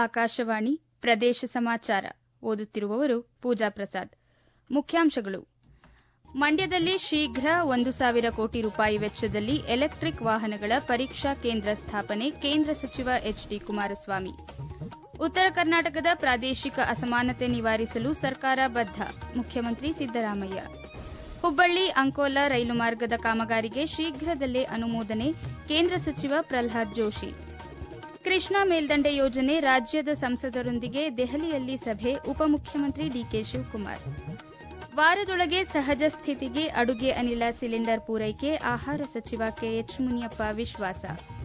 ಆಕಾಶವಾಣಿ ಪ್ರದೇಶ ಸಮಾಚಾರ ಓದುತ್ತಿರುವವರು ಪೂಜಾ ಪ್ರಸಾದ್ ಮುಖ್ಯಾಂಶಗಳು ಮಂಡ್ಯದಲ್ಲಿ ಶೀಘ್ರ ಒಂದು ಸಾವಿರ ಕೋಟಿ ರೂಪಾಯಿ ವೆಚ್ಚದಲ್ಲಿ ಎಲೆಕ್ಟಿಕ್ ವಾಹನಗಳ ಪರೀಕ್ಷಾ ಕೇಂದ್ರ ಸ್ಥಾಪನೆ ಕೇಂದ್ರ ಸಚಿವ ಎಚ್ ಡಿ ಕುಮಾರಸ್ವಾಮಿ ಉತ್ತರ ಕರ್ನಾಟಕದ ಪ್ರಾದೇಶಿಕ ಅಸಮಾನತೆ ನಿವಾರಿಸಲು ಸರ್ಕಾರ ಬದ್ಧ ಮುಖ್ಯಮಂತ್ರಿ ಸಿದ್ದರಾಮಯ್ಯ ಹುಬ್ಬಳ್ಳಿ ಅಂಕೋಲಾ ರೈಲು ಮಾರ್ಗದ ಕಾಮಗಾರಿಗೆ ಶೀಘ್ರದಲ್ಲೇ ಅನುಮೋದನೆ ಕೇಂದ್ರ ಸಚಿವ ಪ್ರಲ್ಹಾದ್ ಜೋಶಿ ಕೃಷ್ಣಾ ಮೇಲ್ದಂಡೆ ಯೋಜನೆ ರಾಜ್ಯದ ಸಂಸದರೊಂದಿಗೆ ದೆಹಲಿಯಲ್ಲಿ ಸಭೆ ಉಪಮುಖ್ಯಮಂತ್ರಿ ಡಿಕೆ ಶಿವಕುಮಾರ್ ವಾರದೊಳಗೆ ಸಹಜ ಸ್ಥಿತಿಗೆ ಅಡುಗೆ ಅನಿಲ ಸಿಲಿಂಡರ್ ಪೂರೈಕೆ ಆಹಾರ ಸಚಿವ ಕೆಎಚ್ ಮುನಿಯಪ್ಪ ವಿಶ್ವಾಸ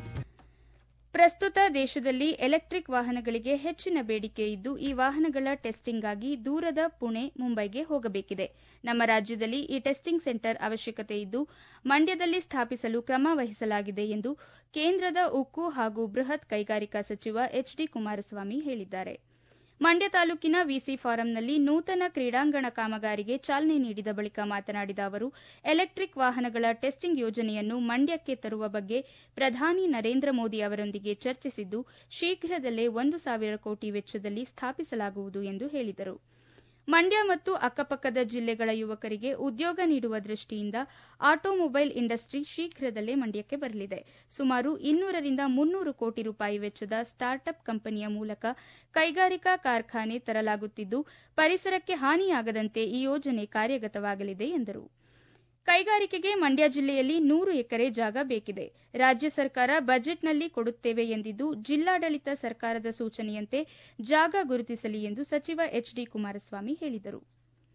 ಪ್ರಸ್ತುತ ದೇಶದಲ್ಲಿ ಎಲೆಕ್ಟಿಕ್ ವಾಹನಗಳಿಗೆ ಹೆಚ್ಚಿನ ಬೇಡಿಕೆ ಇದ್ದು ಈ ವಾಹನಗಳ ಟೆಸ್ಟಿಂಗ್ಗಾಗಿ ದೂರದ ಪುಣೆ ಮುಂಬೈಗೆ ಹೋಗಬೇಕಿದೆ ನಮ್ಮ ರಾಜ್ಯದಲ್ಲಿ ಈ ಟೆಸ್ಟಿಂಗ್ ಸೆಂಟರ್ ಅವಶ್ಯಕತೆ ಇದ್ದು ಮಂಡ್ಯದಲ್ಲಿ ಸ್ಥಾಪಿಸಲು ಕ್ರಮ ವಹಿಸಲಾಗಿದೆ ಎಂದು ಕೇಂದ್ರದ ಉಕ್ಕು ಹಾಗೂ ಬೃಹತ್ ಕೈಗಾರಿಕಾ ಸಚಿವ ಎಚ್ ಡಿ ಕುಮಾರಸ್ವಾಮಿ ಹೇಳಿದ್ದಾರೆ ಮಂಡ್ಯ ತಾಲೂಕಿನ ವಿಸಿ ಫಾರಂನಲ್ಲಿ ನೂತನ ಕ್ರೀಡಾಂಗಣ ಕಾಮಗಾರಿಗೆ ಚಾಲನೆ ನೀಡಿದ ಬಳಿಕ ಮಾತನಾಡಿದ ಅವರು ಎಲೆಕ್ಟಿಕ್ ವಾಹನಗಳ ಟೆಸ್ಟಿಂಗ್ ಯೋಜನೆಯನ್ನು ಮಂಡ್ಯಕ್ಕೆ ತರುವ ಬಗ್ಗೆ ಪ್ರಧಾನಿ ನರೇಂದ್ರ ಮೋದಿ ಅವರೊಂದಿಗೆ ಚರ್ಚಿಸಿದ್ದು ಶೀಘ್ರದಲ್ಲೇ ಒಂದು ಸಾವಿರ ಕೋಟಿ ವೆಚ್ಚದಲ್ಲಿ ಸ್ಥಾಪಿಸಲಾಗುವುದು ಎಂದು ಹೇಳಿದರು ಮಂಡ್ಯ ಮತ್ತು ಅಕ್ಕಪಕ್ಕದ ಜಿಲ್ಲೆಗಳ ಯುವಕರಿಗೆ ಉದ್ಯೋಗ ನೀಡುವ ದೃಷ್ಟಿಯಿಂದ ಆಟೋಮೊಬೈಲ್ ಇಂಡಸ್ಟ್ರಿ ಶೀಘ್ರದಲ್ಲೇ ಮಂಡ್ಯಕ್ಕೆ ಬರಲಿದೆ ಸುಮಾರು ಇನ್ನೂರರಿಂದ ಮುನ್ನೂರು ಕೋಟಿ ರೂಪಾಯಿ ವೆಚ್ಚದ ಸ್ಟಾರ್ಟ್ಅಪ್ ಕಂಪನಿಯ ಮೂಲಕ ಕೈಗಾರಿಕಾ ಕಾರ್ಖಾನೆ ತರಲಾಗುತ್ತಿದ್ದು ಪರಿಸರಕ್ಕೆ ಹಾನಿಯಾಗದಂತೆ ಈ ಯೋಜನೆ ಕಾರ್ಯಗತವಾಗಲಿದೆ ಎಂದರು ಕೈಗಾರಿಕೆಗೆ ಮಂಡ್ಯ ಜಿಲ್ಲೆಯಲ್ಲಿ ನೂರು ಎಕರೆ ಜಾಗ ಬೇಕಿದೆ ರಾಜ್ಯ ಸರ್ಕಾರ ಬಜೆಟ್ನಲ್ಲಿ ಕೊಡುತ್ತೇವೆ ಎಂದಿದ್ದು ಜಿಲ್ಲಾಡಳಿತ ಸರ್ಕಾರದ ಸೂಚನೆಯಂತೆ ಜಾಗ ಗುರುತಿಸಲಿ ಎಂದು ಸಚಿವ ಎಚ್ ಡಿ ಕುಮಾರಸ್ವಾಮಿ ಹೇಳಿದರು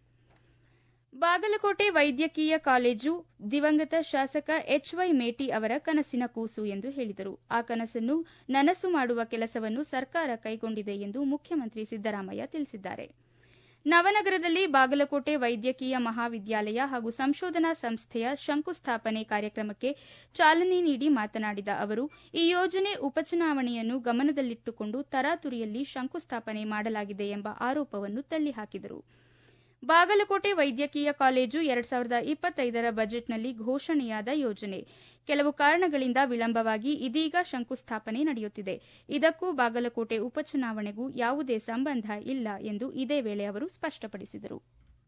ಬಾಗಲಕೋಟೆ ವೈದ್ಯಕೀಯ ಕಾಲೇಜು ದಿವಂಗತ ಶಾಸಕ ಎಚ್ ವೈ ಮೇಟಿ ಅವರ ಕನಸಿನ ಕೂಸು ಎಂದು ಹೇಳಿದರು ಆ ಕನಸನ್ನು ನನಸು ಮಾಡುವ ಕೆಲಸವನ್ನು ಸರ್ಕಾರ ಕೈಗೊಂಡಿದೆ ಎಂದು ಮುಖ್ಯಮಂತ್ರಿ ಸಿದ್ದರಾಮಯ್ಯ ತಿಳಿಸಿದ್ದಾರೆ ನವನಗರದಲ್ಲಿ ಬಾಗಲಕೋಟೆ ವೈದ್ಯಕೀಯ ಮಹಾವಿದ್ಯಾಲಯ ಹಾಗೂ ಸಂಶೋಧನಾ ಸಂಸ್ಥೆಯ ಶಂಕುಸ್ಥಾಪನೆ ಕಾರ್ಯಕ್ರಮಕ್ಕೆ ಚಾಲನೆ ನೀಡಿ ಮಾತನಾಡಿದ ಅವರು ಈ ಯೋಜನೆ ಉಪಚುನಾವಣೆಯನ್ನು ಗಮನದಲ್ಲಿಟ್ಟುಕೊಂಡು ತರಾತುರಿಯಲ್ಲಿ ಶಂಕುಸ್ಥಾಪನೆ ಮಾಡಲಾಗಿದೆ ಎಂಬ ಆರೋಪವನ್ನು ತಳ್ಳಿಹಾಕಿದರು ಬಾಗಲಕೋಟೆ ವೈದ್ಯಕೀಯ ಕಾಲೇಜು ಎರಡ್ ಸಾವಿರದ ಇಪ್ಪತ್ತೈದರ ಬಜೆಟ್ನಲ್ಲಿ ಘೋಷಣೆಯಾದ ಯೋಜನೆ ಕೆಲವು ಕಾರಣಗಳಿಂದ ವಿಳಂಬವಾಗಿ ಇದೀಗ ಶಂಕುಸ್ಥಾಪನೆ ನಡೆಯುತ್ತಿದೆ ಇದಕ್ಕೂ ಬಾಗಲಕೋಟೆ ಉಪಚುನಾವಣೆಗೂ ಯಾವುದೇ ಸಂಬಂಧ ಇಲ್ಲ ಎಂದು ಇದೇ ವೇಳೆ ಅವರು ಸ್ಪಷ್ಟಪಡಿಸಿದರು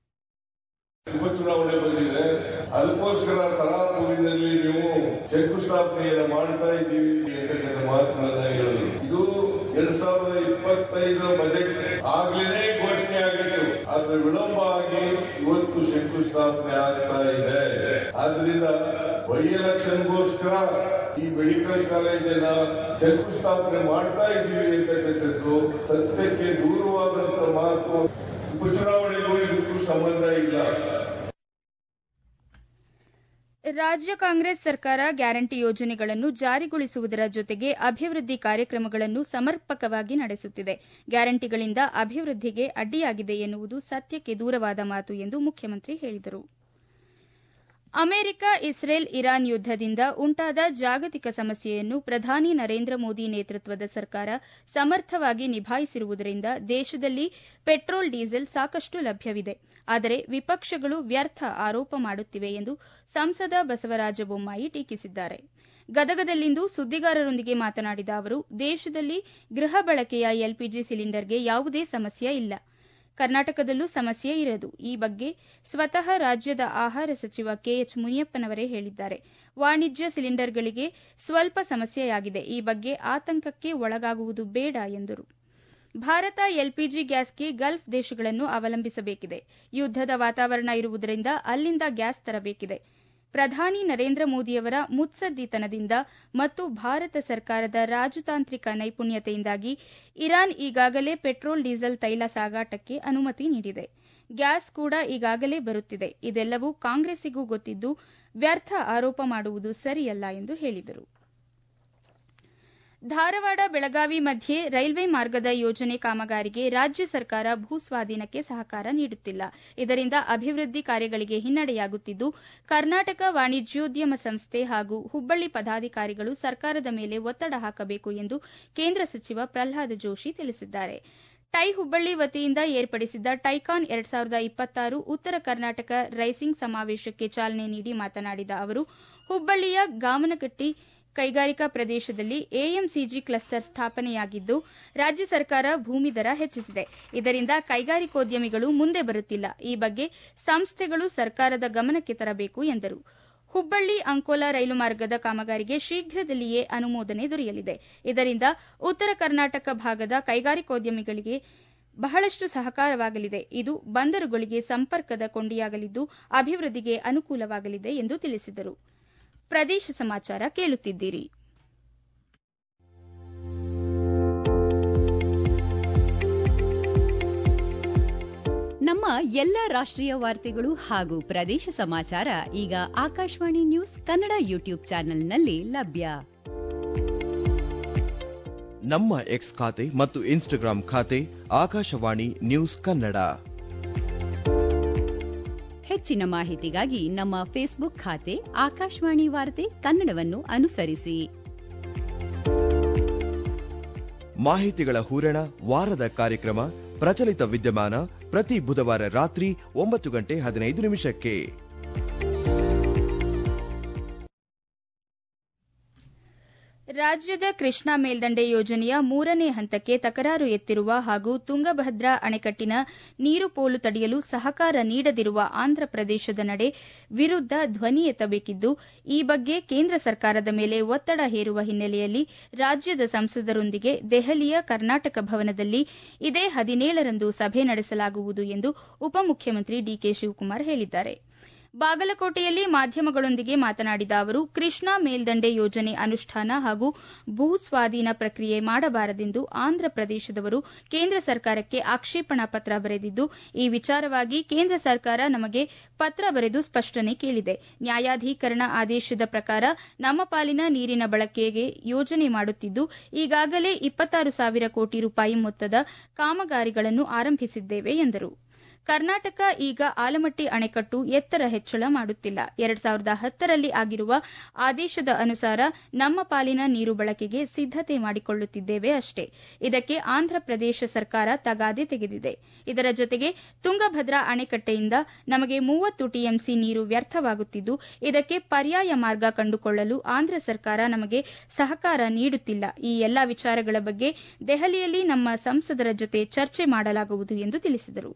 ಉಪಚುನಾವಣೆ ಬಂದಿದೆ ಅದಕ್ಕೋಸ್ಕರ ತಲಾಪೂರಿನಲ್ಲಿ ನೀವು ಶಂಕುಸ್ಥಾಪನೆಯನ್ನು ಮಾಡ್ತಾ ಇದ್ದೀವಿ ಅಂತಕ್ಕಂಥ ಮಾತುಗಳನ್ನ ಹೇಳಿದ್ರು ಇದು ಎರಡ್ ಸಾವಿರದ ಇಪ್ಪತ್ತೈದರ ಬಜೆಟ್ ಆಗ್ಲೇನೆ ಘೋಷಣೆ ಆಗಿತ್ತು ಆದ್ರೆ ವಿಳಂಬ ಆಗಿ ಇವತ್ತು ಶಂಕುಸ್ಥಾಪನೆ ಆಗ್ತಾ ಇದೆ ಆದ್ರಿಂದ ಬೈ ಎಲೆಕ್ಷನ್ಗೋಸ್ಕರ ಈ ಮೆಡಿಕಲ್ ಕಾಲೇಜನ್ನ ಶಂಕುಸ್ಥಾಪನೆ ಮಾಡ್ತಾ ಇದ್ದೀವಿ ಅಂತಕ್ಕಂಥದ್ದು ಸತ್ಯಕ್ಕೆ ದೂರವಾದಂತ ಮಾತು ಉಪಚುನಾವಣೆಗೂ ಇದಕ್ಕೂ ಸಂಬಂಧ ಇಲ್ಲ ರಾಜ್ಯ ಕಾಂಗ್ರೆಸ್ ಸರ್ಕಾರ ಗ್ಯಾರಂಟಿ ಯೋಜನೆಗಳನ್ನು ಜಾರಿಗೊಳಿಸುವುದರ ಜೊತೆಗೆ ಅಭಿವೃದ್ಧಿ ಕಾರ್ಯಕ್ರಮಗಳನ್ನು ಸಮರ್ಪಕವಾಗಿ ನಡೆಸುತ್ತಿದೆ ಗ್ಯಾರಂಟಿಗಳಿಂದ ಅಭಿವೃದ್ಧಿಗೆ ಅಡ್ಡಿಯಾಗಿದೆ ಎನ್ನುವುದು ಸತ್ಯಕ್ಕೆ ದೂರವಾದ ಮಾತು ಎಂದು ಮುಖ್ಯಮಂತ್ರಿ ಹೇಳಿದರು ಅಮೆರಿಕ ಇಸ್ರೇಲ್ ಇರಾನ್ ಯುದ್ದದಿಂದ ಉಂಟಾದ ಜಾಗತಿಕ ಸಮಸ್ಯೆಯನ್ನು ಪ್ರಧಾನಿ ನರೇಂದ್ರ ಮೋದಿ ನೇತೃತ್ವದ ಸರ್ಕಾರ ಸಮರ್ಥವಾಗಿ ನಿಭಾಯಿಸಿರುವುದರಿಂದ ದೇಶದಲ್ಲಿ ಪೆಟ್ರೋಲ್ ಡೀಸೆಲ್ ಸಾಕಷ್ಟು ಲಭ್ಯವಿದೆ ಆದರೆ ವಿಪಕ್ಷಗಳು ವ್ಯರ್ಥ ಆರೋಪ ಮಾಡುತ್ತಿವೆ ಎಂದು ಸಂಸದ ಬಸವರಾಜ ಬೊಮ್ಮಾಯಿ ಟೀಕಿಸಿದ್ದಾರೆ ಗದಗದಲ್ಲಿಂದು ಸುದ್ದಿಗಾರರೊಂದಿಗೆ ಮಾತನಾಡಿದ ಅವರು ದೇಶದಲ್ಲಿ ಗೃಹ ಬಳಕೆಯ ಎಲ್ಪಿಜಿ ಸಿಲಿಂಡರ್ಗೆ ಯಾವುದೇ ಸಮಸ್ಯೆ ಇಲ್ಲ ಕರ್ನಾಟಕದಲ್ಲೂ ಸಮಸ್ಯೆ ಇರದು ಈ ಬಗ್ಗೆ ಸ್ವತಃ ರಾಜ್ಯದ ಆಹಾರ ಸಚಿವ ಕೆಎಚ್ ಮುನಿಯಪ್ಪನವರೇ ಹೇಳಿದ್ದಾರೆ ವಾಣಿಜ್ಯ ಸಿಲಿಂಡರ್ಗಳಿಗೆ ಸ್ವಲ್ಪ ಸಮಸ್ಯೆಯಾಗಿದೆ ಈ ಬಗ್ಗೆ ಆತಂಕಕ್ಕೆ ಒಳಗಾಗುವುದು ಬೇಡ ಎಂದರು ಭಾರತ ಎಲ್ಪಿಜಿ ಗ್ಯಾಸ್ಗೆ ಗಲ್ಫ್ ದೇಶಗಳನ್ನು ಅವಲಂಬಿಸಬೇಕಿದೆ ಯುದ್ದದ ವಾತಾವರಣ ಇರುವುದರಿಂದ ಅಲ್ಲಿಂದ ಗ್ಯಾಸ್ ತರಬೇಕಿದೆ ಪ್ರಧಾನಿ ನರೇಂದ್ರ ಮೋದಿಯವರ ಮುತ್ಸದ್ದಿತನದಿಂದ ಮತ್ತು ಭಾರತ ಸರ್ಕಾರದ ರಾಜತಾಂತ್ರಿಕ ನೈಪುಣ್ಯತೆಯಿಂದಾಗಿ ಇರಾನ್ ಈಗಾಗಲೇ ಪೆಟ್ರೋಲ್ ಡೀಸೆಲ್ ತೈಲ ಸಾಗಾಟಕ್ಕೆ ಅನುಮತಿ ನೀಡಿದೆ ಗ್ಯಾಸ್ ಕೂಡ ಈಗಾಗಲೇ ಬರುತ್ತಿದೆ ಇದೆಲ್ಲವೂ ಕಾಂಗ್ರೆಸ್ಸಿಗೂ ಗೊತ್ತಿದ್ದು ವ್ಯರ್ಥ ಆರೋಪ ಮಾಡುವುದು ಸರಿಯಲ್ಲ ಎಂದು ಹೇಳಿದರು ಧಾರವಾಡ ಬೆಳಗಾವಿ ಮಧ್ಯೆ ರೈಲ್ವೆ ಮಾರ್ಗದ ಯೋಜನೆ ಕಾಮಗಾರಿಗೆ ರಾಜ್ಯ ಸರ್ಕಾರ ಭೂಸ್ವಾಧೀನಕ್ಕೆ ಸಹಕಾರ ನೀಡುತ್ತಿಲ್ಲ ಇದರಿಂದ ಅಭಿವೃದ್ಧಿ ಕಾರ್ಯಗಳಿಗೆ ಹಿನ್ನಡೆಯಾಗುತ್ತಿದ್ದು ಕರ್ನಾಟಕ ವಾಣಿಜ್ಯೋದ್ಯಮ ಸಂಸ್ಥೆ ಹಾಗೂ ಹುಬ್ಬಳ್ಳಿ ಪದಾಧಿಕಾರಿಗಳು ಸರ್ಕಾರದ ಮೇಲೆ ಒತ್ತಡ ಹಾಕಬೇಕು ಎಂದು ಕೇಂದ್ರ ಸಚಿವ ಪ್ರಲ್ಹಾದ್ ಜೋಶಿ ತಿಳಿಸಿದ್ದಾರೆ ಟೈ ಹುಬ್ಬಳ್ಳಿ ವತಿಯಿಂದ ಏರ್ಪಡಿಸಿದ್ದ ಟೈಕಾನ್ ಎರಡ್ ಸಾವಿರದ ಇಪ್ಪತ್ತಾರು ಉತ್ತರ ಕರ್ನಾಟಕ ರೈಸಿಂಗ್ ಸಮಾವೇಶಕ್ಕೆ ಚಾಲನೆ ನೀಡಿ ಮಾತನಾಡಿದ ಅವರು ಹುಬ್ಬಳ್ಳಿಯ ಗಾಮನಕಟ್ಟಿ ಕೈಗಾರಿಕಾ ಪ್ರದೇಶದಲ್ಲಿ ಎಎಂಸಿಜಿ ಕ್ಲಸ್ಟರ್ ಸ್ಥಾಪನೆಯಾಗಿದ್ದು ರಾಜ್ಯ ಸರ್ಕಾರ ಭೂಮಿ ದರ ಹೆಚ್ಚಿಸಿದೆ ಇದರಿಂದ ಕೈಗಾರಿಕೋದ್ಯಮಿಗಳು ಮುಂದೆ ಬರುತ್ತಿಲ್ಲ ಈ ಬಗ್ಗೆ ಸಂಸ್ಥೆಗಳು ಸರ್ಕಾರದ ಗಮನಕ್ಕೆ ತರಬೇಕು ಎಂದರು ಹುಬ್ಬಳ್ಳಿ ಅಂಕೋಲಾ ರೈಲು ಮಾರ್ಗದ ಕಾಮಗಾರಿಗೆ ಶೀಘ್ರದಲ್ಲಿಯೇ ಅನುಮೋದನೆ ದೊರೆಯಲಿದೆ ಇದರಿಂದ ಉತ್ತರ ಕರ್ನಾಟಕ ಭಾಗದ ಕೈಗಾರಿಕೋದ್ಯಮಿಗಳಿಗೆ ಬಹಳಷ್ಟು ಸಹಕಾರವಾಗಲಿದೆ ಇದು ಬಂದರುಗಳಿಗೆ ಸಂಪರ್ಕದ ಕೊಂಡಿಯಾಗಲಿದ್ದು ಅಭಿವೃದ್ಧಿಗೆ ಅನುಕೂಲವಾಗಲಿದೆ ಎಂದು ತಿಳಿಸಿದರು ಪ್ರದೇಶ ಸಮಾಚಾರ ಕೇಳುತ್ತಿದ್ದೀರಿ ನಮ್ಮ ಎಲ್ಲ ರಾಷ್ಟ್ರೀಯ ವಾರ್ತೆಗಳು ಹಾಗೂ ಪ್ರದೇಶ ಸಮಾಚಾರ ಈಗ ಆಕಾಶವಾಣಿ ನ್ಯೂಸ್ ಕನ್ನಡ ಯೂಟ್ಯೂಬ್ ಚಾನೆಲ್ನಲ್ಲಿ ಲಭ್ಯ ನಮ್ಮ ಎಕ್ಸ್ ಖಾತೆ ಮತ್ತು ಇನ್ಸ್ಟಾಗ್ರಾಂ ಖಾತೆ ಆಕಾಶವಾಣಿ ನ್ಯೂಸ್ ಕನ್ನಡ ಹೆಚ್ಚಿನ ಮಾಹಿತಿಗಾಗಿ ನಮ್ಮ ಫೇಸ್ಬುಕ್ ಖಾತೆ ಆಕಾಶವಾಣಿ ವಾರ್ತೆ ಕನ್ನಡವನ್ನು ಅನುಸರಿಸಿ ಮಾಹಿತಿಗಳ ಹೂರಣ ವಾರದ ಕಾರ್ಯಕ್ರಮ ಪ್ರಚಲಿತ ವಿದ್ಯಮಾನ ಪ್ರತಿ ಬುಧವಾರ ರಾತ್ರಿ ಒಂಬತ್ತು ಗಂಟೆ ಹದಿನೈದು ನಿಮಿಷಕ್ಕೆ ರಾಜ್ಯದ ಕೃಷ್ಣಾ ಮೇಲ್ದಂಡೆ ಯೋಜನೆಯ ಮೂರನೇ ಹಂತಕ್ಕೆ ತಕರಾರು ಎತ್ತಿರುವ ಹಾಗೂ ತುಂಗಭದ್ರಾ ಅಣೆಕಟ್ಟಿನ ನೀರು ಪೋಲು ತಡೆಯಲು ಸಹಕಾರ ನೀಡದಿರುವ ಆಂಧ್ರಪ್ರದೇಶದ ನಡೆ ವಿರುದ್ಧ ಧ್ವನಿ ಎತ್ತಬೇಕಿದ್ದು ಈ ಬಗ್ಗೆ ಕೇಂದ್ರ ಸರ್ಕಾರದ ಮೇಲೆ ಒತ್ತಡ ಹೇರುವ ಹಿನ್ನೆಲೆಯಲ್ಲಿ ರಾಜ್ಯದ ಸಂಸದರೊಂದಿಗೆ ದೆಹಲಿಯ ಕರ್ನಾಟಕ ಭವನದಲ್ಲಿ ಇದೇ ಹದಿನೇಳರಂದು ಸಭೆ ನಡೆಸಲಾಗುವುದು ಎಂದು ಉಪಮುಖ್ಯಮಂತ್ರಿ ಡಿಕೆ ಶಿವಕುಮಾರ್ ಹೇಳಿದ್ದಾರೆ ಬಾಗಲಕೋಟೆಯಲ್ಲಿ ಮಾಧ್ಯಮಗಳೊಂದಿಗೆ ಮಾತನಾಡಿದ ಅವರು ಕೃಷ್ಣಾ ಮೇಲ್ದಂಡೆ ಯೋಜನೆ ಅನುಷ್ಠಾನ ಹಾಗೂ ಭೂ ಸ್ವಾಧೀನ ಪ್ರಕ್ರಿಯೆ ಮಾಡಬಾರದೆಂದು ಆಂಧ್ರಪ್ರದೇಶದವರು ಕೇಂದ್ರ ಸರ್ಕಾರಕ್ಕೆ ಆಕ್ಷೇಪಣಾ ಪತ್ರ ಬರೆದಿದ್ದು ಈ ವಿಚಾರವಾಗಿ ಕೇಂದ್ರ ಸರ್ಕಾರ ನಮಗೆ ಪತ್ರ ಬರೆದು ಸ್ಪಷ್ಟನೆ ಕೇಳಿದೆ ನ್ಯಾಯಾಧೀಕರಣ ಆದೇಶದ ಪ್ರಕಾರ ನಮ್ಮ ಪಾಲಿನ ನೀರಿನ ಬಳಕೆಗೆ ಯೋಜನೆ ಮಾಡುತ್ತಿದ್ದು ಈಗಾಗಲೇ ಇಪ್ಪತ್ತಾರು ಸಾವಿರ ಕೋಟಿ ರೂಪಾಯಿ ಮೊತ್ತದ ಕಾಮಗಾರಿಗಳನ್ನು ಆರಂಭಿಸಿದ್ದೇವೆ ಎಂದರು ಕರ್ನಾಟಕ ಈಗ ಆಲಮಟ್ಟಿ ಅಣೆಕಟ್ಟು ಎತ್ತರ ಹೆಚ್ಚಳ ಮಾಡುತ್ತಿಲ್ಲ ಎರಡ್ ಸಾವಿರದ ಹತ್ತರಲ್ಲಿ ಆಗಿರುವ ಆದೇಶದ ಅನುಸಾರ ನಮ್ಮ ಪಾಲಿನ ನೀರು ಬಳಕೆಗೆ ಸಿದ್ದತೆ ಮಾಡಿಕೊಳ್ಳುತ್ತಿದ್ದೇವೆ ಅಷ್ಟೇ ಇದಕ್ಕೆ ಆಂಧ್ರಪ್ರದೇಶ ಸರ್ಕಾರ ತಗಾದೆ ತೆಗೆದಿದೆ ಇದರ ಜೊತೆಗೆ ತುಂಗಭದ್ರಾ ಅಣೆಕಟ್ಟೆಯಿಂದ ನಮಗೆ ಮೂವತ್ತು ಟಿಎಂಸಿ ನೀರು ವ್ಯರ್ಥವಾಗುತ್ತಿದ್ದು ಇದಕ್ಕೆ ಪರ್ಯಾಯ ಮಾರ್ಗ ಕಂಡುಕೊಳ್ಳಲು ಆಂಧ್ರ ಸರ್ಕಾರ ನಮಗೆ ಸಹಕಾರ ನೀಡುತ್ತಿಲ್ಲ ಈ ಎಲ್ಲಾ ವಿಚಾರಗಳ ಬಗ್ಗೆ ದೆಹಲಿಯಲ್ಲಿ ನಮ್ಮ ಸಂಸದರ ಜೊತೆ ಚರ್ಚೆ ಮಾಡಲಾಗುವುದು ಎಂದು ತಿಳಿಸಿದರು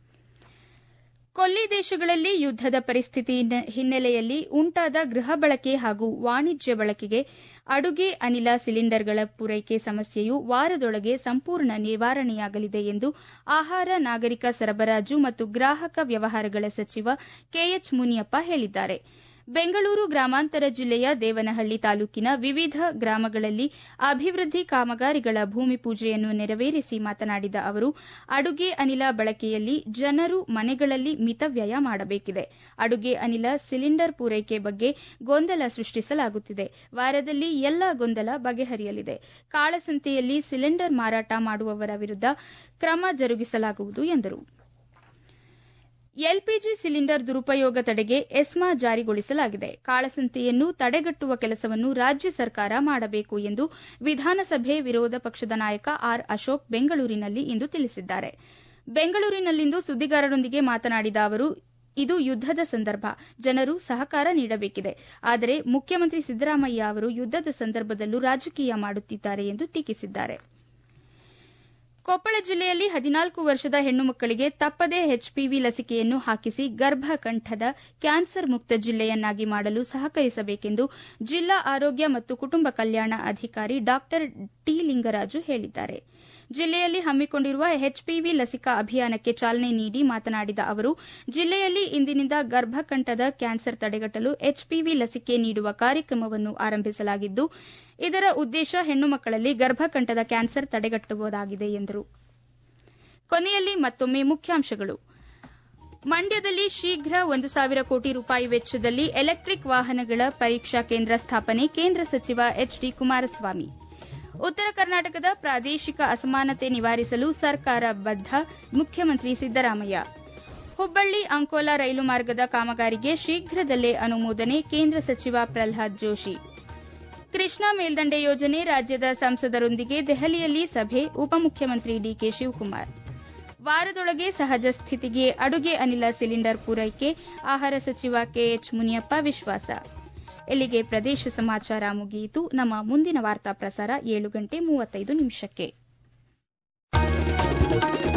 ಕೊಲ್ಲಿ ದೇಶಗಳಲ್ಲಿ ಯುದ್ದದ ಪರಿಸ್ಥಿತಿ ಹಿನ್ನೆಲೆಯಲ್ಲಿ ಉಂಟಾದ ಗೃಹ ಬಳಕೆ ಹಾಗೂ ವಾಣಿಜ್ಯ ಬಳಕೆಗೆ ಅಡುಗೆ ಅನಿಲ ಸಿಲಿಂಡರ್ಗಳ ಪೂರೈಕೆ ಸಮಸ್ಯೆಯು ವಾರದೊಳಗೆ ಸಂಪೂರ್ಣ ನಿವಾರಣೆಯಾಗಲಿದೆ ಎಂದು ಆಹಾರ ನಾಗರಿಕ ಸರಬರಾಜು ಮತ್ತು ಗ್ರಾಹಕ ವ್ಯವಹಾರಗಳ ಸಚಿವ ಕೆಎಚ್ ಮುನಿಯಪ್ಪ ಹೇಳಿದ್ದಾರೆ ಬೆಂಗಳೂರು ಗ್ರಾಮಾಂತರ ಜಿಲ್ಲೆಯ ದೇವನಹಳ್ಳಿ ತಾಲೂಕಿನ ವಿವಿಧ ಗ್ರಾಮಗಳಲ್ಲಿ ಅಭಿವೃದ್ಧಿ ಕಾಮಗಾರಿಗಳ ಭೂಮಿ ಪೂಜೆಯನ್ನು ನೆರವೇರಿಸಿ ಮಾತನಾಡಿದ ಅವರು ಅಡುಗೆ ಅನಿಲ ಬಳಕೆಯಲ್ಲಿ ಜನರು ಮನೆಗಳಲ್ಲಿ ಮಿತವ್ಯಯ ಮಾಡಬೇಕಿದೆ ಅಡುಗೆ ಅನಿಲ ಸಿಲಿಂಡರ್ ಪೂರೈಕೆ ಬಗ್ಗೆ ಗೊಂದಲ ಸೃಷ್ಟಿಸಲಾಗುತ್ತಿದೆ ವಾರದಲ್ಲಿ ಎಲ್ಲ ಗೊಂದಲ ಬಗೆಹರಿಯಲಿದೆ ಕಾಳಸಂತೆಯಲ್ಲಿ ಸಿಲಿಂಡರ್ ಮಾರಾಟ ಮಾಡುವವರ ವಿರುದ್ಧ ಕ್ರಮ ಜರುಗಿಸಲಾಗುವುದು ಎಂದರು ಎಲ್ಪಿಜಿ ಸಿಲಿಂಡರ್ ದುರುಪಯೋಗ ತಡೆಗೆ ಎಸ್ಮಾ ಜಾರಿಗೊಳಿಸಲಾಗಿದೆ ಕಾಳಸಂತೆಯನ್ನು ತಡೆಗಟ್ಟುವ ಕೆಲಸವನ್ನು ರಾಜ್ಯ ಸರ್ಕಾರ ಮಾಡಬೇಕು ಎಂದು ವಿಧಾನಸಭೆ ವಿರೋಧ ಪಕ್ಷದ ನಾಯಕ ಆರ್ ಅಶೋಕ್ ಬೆಂಗಳೂರಿನಲ್ಲಿ ಇಂದು ತಿಳಿಸಿದ್ದಾರೆ ಬೆಂಗಳೂರಿನಲ್ಲಿಂದು ಸುದ್ದಿಗಾರರೊಂದಿಗೆ ಮಾತನಾಡಿದ ಅವರು ಇದು ಯುದ್ದದ ಸಂದರ್ಭ ಜನರು ಸಹಕಾರ ನೀಡಬೇಕಿದೆ ಆದರೆ ಮುಖ್ಯಮಂತ್ರಿ ಸಿದ್ದರಾಮಯ್ಯ ಅವರು ಯುದ್ದದ ಸಂದರ್ಭದಲ್ಲೂ ರಾಜಕೀಯ ಮಾಡುತ್ತಿದ್ದಾರೆ ಎಂದು ಟೀಕಿಸಿದ್ದಾರೆ ಕೊಪ್ಪಳ ಜಿಲ್ಲೆಯಲ್ಲಿ ಹದಿನಾಲ್ಕು ವರ್ಷದ ಹೆಣ್ಣು ಮಕ್ಕಳಿಗೆ ತಪ್ಪದೇ ಎಚ್ಪಿವಿ ಲಸಿಕೆಯನ್ನು ಹಾಕಿಸಿ ಗರ್ಭಕಂಠದ ಕ್ಯಾನ್ಸರ್ ಮುಕ್ತ ಜಿಲ್ಲೆಯನ್ನಾಗಿ ಮಾಡಲು ಸಹಕರಿಸಬೇಕೆಂದು ಜಿಲ್ಲಾ ಆರೋಗ್ಯ ಮತ್ತು ಕುಟುಂಬ ಕಲ್ಯಾಣ ಅಧಿಕಾರಿ ಡಾ ಟಿ ಲಿಂಗರಾಜು ಹೇಳಿದ್ದಾರೆ ಜಿಲ್ಲೆಯಲ್ಲಿ ಹಮ್ಮಿಕೊಂಡಿರುವ ಎಚ್ಪಿವಿ ಲಸಿಕಾ ಅಭಿಯಾನಕ್ಕೆ ಚಾಲನೆ ನೀಡಿ ಮಾತನಾಡಿದ ಅವರು ಜಿಲ್ಲೆಯಲ್ಲಿ ಇಂದಿನಿಂದ ಗರ್ಭಕಂಠದ ಕ್ಯಾನ್ಸರ್ ತಡೆಗಟ್ಟಲು ಎಚ್ಪಿವಿ ಲಸಿಕೆ ನೀಡುವ ಕಾರ್ಯಕ್ರಮವನ್ನು ಆರಂಭಿಸಲಾಗಿದ್ದು ಇದರ ಉದ್ದೇಶ ಹೆಣ್ಣು ಮಕ್ಕಳಲ್ಲಿ ಗರ್ಭಕಂಠದ ಕ್ಯಾನ್ಸರ್ ತಡೆಗಟ್ಟುವುದಾಗಿದೆ ಎಂದರು ಕೊನೆಯಲ್ಲಿ ಮತ್ತೊಮ್ಮೆ ಮುಖ್ಯಾಂಶಗಳು ಮಂಡ್ಯದಲ್ಲಿ ಶೀಘ್ರ ಒಂದು ಸಾವಿರ ಕೋಟಿ ರೂಪಾಯಿ ವೆಚ್ಚದಲ್ಲಿ ಎಲೆಕ್ಟ್ರಿಕ್ ವಾಹನಗಳ ಪರೀಕ್ಷಾ ಕೇಂದ್ರ ಸ್ಥಾಪನೆ ಕೇಂದ್ರ ಸಚಿವ ಎಚ್ಡಿ ಕುಮಾರಸ್ವಾಮಿ ಉತ್ತರ ಕರ್ನಾಟಕದ ಪ್ರಾದೇಶಿಕ ಅಸಮಾನತೆ ನಿವಾರಿಸಲು ಸರ್ಕಾರ ಬದ್ಧ ಮುಖ್ಯಮಂತ್ರಿ ಸಿದ್ದರಾಮಯ್ಯ ಹುಬ್ಬಳ್ಳಿ ಅಂಕೋಲಾ ರೈಲು ಮಾರ್ಗದ ಕಾಮಗಾರಿಗೆ ಶೀಘ್ರದಲ್ಲೇ ಅನುಮೋದನೆ ಕೇಂದ್ರ ಸಚಿವ ಪ್ರಲ್ಹಾದ್ ಜೋಶಿ ಕೃಷ್ಣಾ ಮೇಲ್ದಂಡೆ ಯೋಜನೆ ರಾಜ್ಯದ ಸಂಸದರೊಂದಿಗೆ ದೆಹಲಿಯಲ್ಲಿ ಸಭೆ ಉಪಮುಖ್ಯಮಂತ್ರಿ ಡಿಕೆ ಶಿವಕುಮಾರ್ ವಾರದೊಳಗೆ ಸಹಜ ಸ್ಥಿತಿಗೆ ಅಡುಗೆ ಅನಿಲ ಸಿಲಿಂಡರ್ ಪೂರೈಕೆ ಆಹಾರ ಸಚಿವ ಕೆಎಚ್ ಮುನಿಯಪ್ಪ ವಿಶ್ವಾಸ ಇಲ್ಲಿಗೆ ಪ್ರದೇಶ ಸಮಾಚಾರ ಮುಗಿಯಿತು ನಮ್ಮ ಮುಂದಿನ ವಾರ್ತಾ ಪ್ರಸಾರ ಏಳು ಗಂಟೆ ಮೂವತ್ತೈದು ನಿಮಿಷಕ್ಕೆ